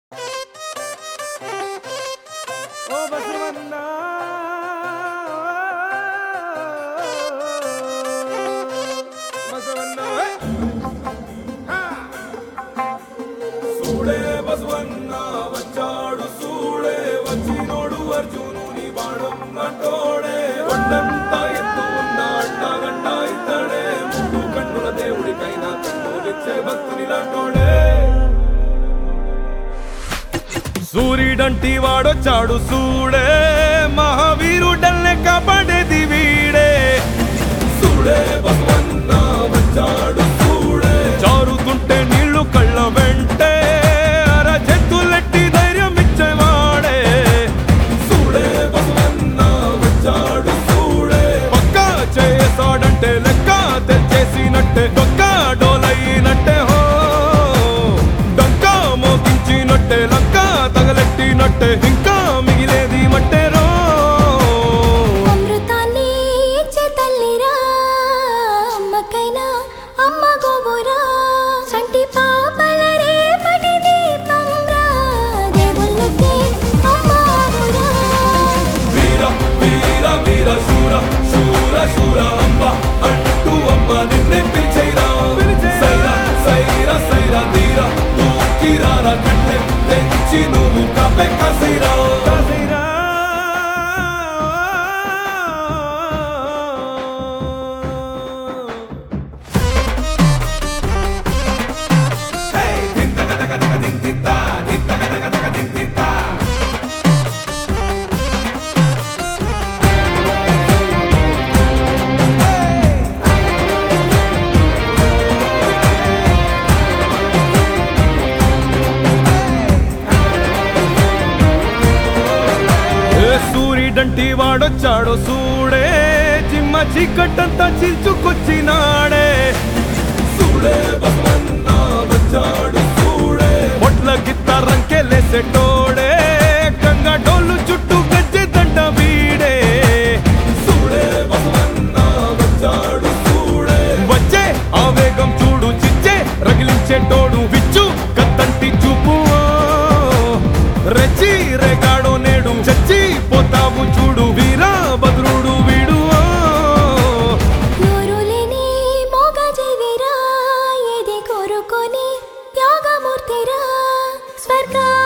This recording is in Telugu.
ఓ బసవన్న బసవన్న సూడే బసవన్న వచ్చాడు సూడే వచ్చినోడు అర్జునుని బాణం అంటోడే కొండంతా ఎత్తు ఉన్న అడ్డగంట ఇతడే మూడు కన్నుల దేవుడికైనా కన్నులిచ్చే భక్తుని లాంటోడే సూర్యుడంటి వాడొచ్చాడు సూడే మహావీరుడల్ని కాపాడేది వీడే సూడే బసవన్న వచ్చాడు సూడే జారుతుంటే నీళ్లు కళ్ళ వెంటే అర చెత్తులెట్టి ధైర్యం ఇచ్చేవాడే సూడే బసవన్న వచ్చాడు సూడే పక్క చేసాడంటే లెక్క తెచ్చేసినట్టే దొక్క డోలైనట్టే హో డంకా మోగించినట్టే లక్క తగలెట్టినట్టే ఇంకా మిగిలేది మట్టేరో అమృతాన్ని ఇచ్చే తల్లిరా అమ్మకైనా అమ్మ గోబురా సంటి పాపల రేపటి దీపంరా దేవుళ్ళకి అమ్మ ఆవురా వీర వీర వీర శూర శూర శూర అంబ అంటూ అమ్మ నిన్నే పిలిచేరా సైరా సైరా సైరా తీర తూకిరారా కట్టె తెచ్చి నువ్వు కపె కసిరా కసిరా ఏ సూర్యుడంటి వాడొచ్చాడో సూడే చిమ్మ చీకట్టంతా చిల్చుకొచ్చినాడే సూడే బసవన్న వచ్చాడు సూడే పొట్ల గిత్త రంకెలేసెటోడే గంగ డోలు చుట్టూ గజ్జె దండ వీడే సూడే బసవన్న వచ్చాడు సూడే వచ్చే ఆవేగం చూడు చిచ్చే రగిలించేటోడు విచ్చు కత్తంటి చూపు రెచ్చి రేగాడో నేడు చచ్చి పోతావు చూడు వీరా భద్రుడు వీడు నోరు లేని మోగ జీవిరా ఏది కోరుకొని త్యాగమూర్తిరా స్వర్గా